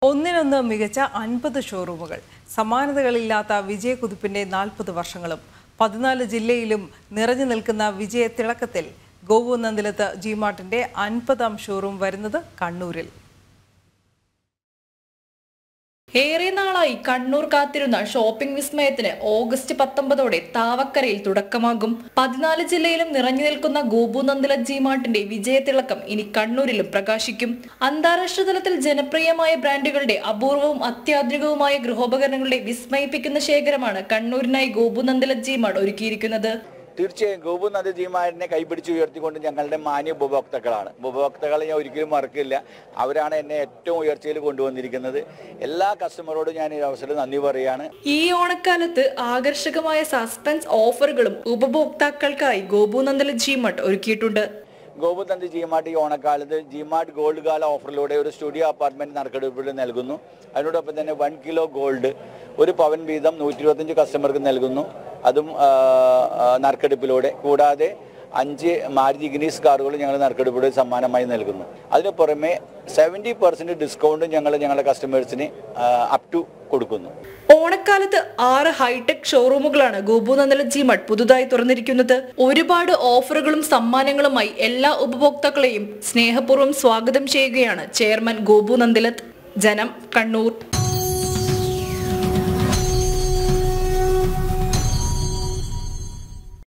ഒന്നിനൊന്ന് മികച്ച അൻപത് ഷോറൂമുകൾ സമാനതകളില്ലാത്ത വിജയകുതിപ്പിന്റെ നാൽപ്പത് വർഷങ്ങളും പതിനാല് ജില്ലയിലും നിറഞ്ഞു നിൽക്കുന്ന വിജയത്തിളക്കത്തിൽ ഗോവു നന്ദിലത്ത് ജിമാർട്ടിന്റെ അൻപതാം ഷോറൂം വരുന്നത് കണ്ണൂരിൽ ഏറെ നാളായി കണ്ണൂർ കാത്തിരുന്ന ഷോപ്പിംഗ് വിസ്മയത്തിന് ഓഗസ്റ്റ് പത്തൊമ്പതോടെ താവക്കരയിൽ തുടക്കമാകും പതിനാല് ജില്ലയിലും നിറഞ്ഞു നിൽക്കുന്ന ഗോപു നന്ദല ജി മാർട്ടിന്റെ വിജയത്തിളക്കം ഇനി കണ്ണൂരിലും പ്രകാശിക്കും അന്താരാഷ്ട്ര തലത്തിൽ ജനപ്രിയമായ ബ്രാൻഡുകളുടെ അപൂർവവും അത്യാധുനികവുമായ ഗൃഹോപകരണങ്ങളുടെ വിസ്മയിപ്പിക്കുന്ന ശേഖരമാണ് കണ്ണൂരിനായി ഗോപു നന്ദല ജി മാർട്ട് ഒരുക്കിയിരിക്കുന്നത് തീർച്ചയായും ഗോപു നദീമാരിനെ കൈപിടിച്ച് ഉയർത്തിക്കൊണ്ട് ഞങ്ങളുടെ മാന്യ ഉപഭോക്താക്കളാണ് ഉപഭോക്താക്കളെ ഞാൻ ഒരിക്കലും മറക്കില്ല അവരാണ് എന്നെ ഏറ്റവും ഉയർച്ചയിൽ കൊണ്ടുവന്നിരിക്കുന്നത് എല്ലാ കസ്റ്റമറോടും ഞാൻ ഈ അവസരം നന്ദി പറയുകയാണ് ഈ ഓണക്കാലത്ത് ആകർഷകമായ സസ്പെൻസ് ഓഫറുകളും ഉപഭോക്താക്കൾക്കായി ഗോപു നന്ദല ജി മാർട്ട് ഒരുക്കിയിട്ടുണ്ട് ഗോപുതന്ത് ജിമാർട്ട് ഈ ഓണക്കാലത്ത് ജിമാർട്ട് ഗോൾഡ് കാല ഓഫറിലൂടെ ഒരു സ്റ്റുഡിയോ അപ്പാർട്ട്മെന്റ് നറുക്കെടുപ്പിൽ നൽകുന്നു അതിനോടൊപ്പം തന്നെ വൺ കിലോ ഗോൾഡ് ഒരു പവൻ വീതം നൂറ്റി ഇരുപത്തഞ്ച് കസ്റ്റമർക്ക് നൽകുന്നു അതും ആ, ആ, നറുക്കെടുപ്പിലൂടെ കൂടാതെ അഞ്ച് മാരുതി ഇഗ്നീസ് കാറുകൾ ഞങ്ങൾ നറുക്കെടുപ്പിലൂടെ സമ്മാനമായി നൽകുന്നു അതിന് പുറമെ സെവൻറ്റി പെർസെൻറ്റ് ഡിസ്കൗണ്ടും ഞങ്ങൾ ഞങ്ങളുടെ കസ്റ്റമേഴ്സിന് അപ് ടു കൊടുക്കുന്നു ഓണക്കാലത്ത് ആറ് ഹൈടെക് ഷോറൂമുകളാണ് ഗോപു നന്ദല ജി മട്ട് പുതുതായി തുറന്നിരിക്കുന്നത് ഒരുപാട് ഓഫറുകളും സമ്മാനങ്ങളുമായി എല്ലാ ഉപഭോക്താക്കളെയും സ്നേഹപൂർവ്വം സ്വാഗതം ചെയ്യുകയാണ് ചെയർമാൻ ഗോപു നന്ദിലത്ത് ജനം കണ്ണൂർ